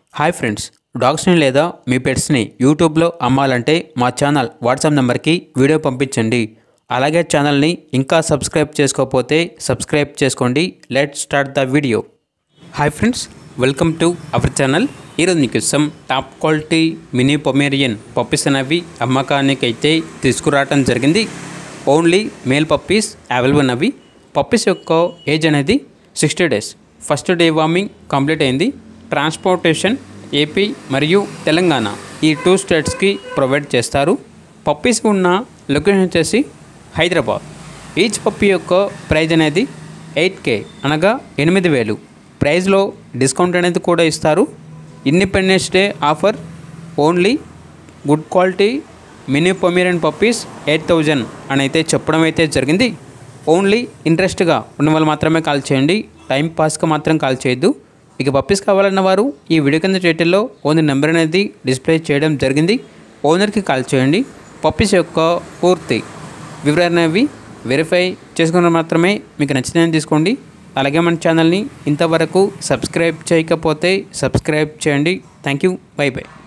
hi friends డాగ్స్ని లేదా మీ పెట్స్ని యూట్యూబ్లో అమ్మాలంటే మా ఛానల్ వాట్సాప్ నెంబర్కి వీడియో పంపించండి అలాగే ఛానల్ని ఇంకా సబ్స్క్రైబ్ చేసుకోకపోతే సబ్స్క్రైబ్ చేసుకోండి let start the video hi friends welcome to our channel ఈరోజు మీకు ఇష్టం top quality mini Pomeranian puppies అనేవి అమ్మకానికి అయితే తీసుకురావటం జరిగింది ఓన్లీ మేల్ పప్పీస్ అవైలబుల్ ఉన్నవి పప్పీస్ యొక్క ఏజ్ అనేది sixty days first day warming complete అయింది ట్రాన్స్పోర్టేషన్ ఏపీ మరియు తెలంగాణ ఈ టూ స్టేట్స్కి ప్రొవైడ్ చేస్తారు పప్పీస్ ఉన్న లొకేషన్ వచ్చేసి హైదరాబాద్ ఈచ్ పప్పీ యొక్క ప్రైజ్ అనేది ఎయిట్ కే అనగా ఎనిమిది వేలు ప్రైజ్లో డిస్కౌంట్ అనేది కూడా ఇస్తారు Independence Day offer only good quality mini Pomeranian puppies eight thousand అని అయితే చెప్పడం అయితే జరిగింది ఓన్లీ ఇంట్రెస్ట్గా ఉన్న వాళ్ళు మాత్రమే కాల్ చేయండి టైం పాస్గా మాత్రం కాల్ చేయొద్దు ఇక పప్పీస్ కావాలన్న వారు ఈ వీడియో కింద టైటిల్లో ఓనర్ నెంబర్ అనేది డిస్ప్లే చేయడం జరిగింది ఓనర్కి కాల్ చేయండి పప్పీస్ యొక్క పూర్తి వివరణ అవి వెరిఫై చేసుకున్న మాత్రమే మీకు నచ్చినవి తీసుకోండి అలాగే మన ఛానల్ని ఇంతవరకు సబ్స్క్రైబ్ చేయకపోతే సబ్స్క్రైబ్ చేయండి థ్యాంక్ యూ బై బై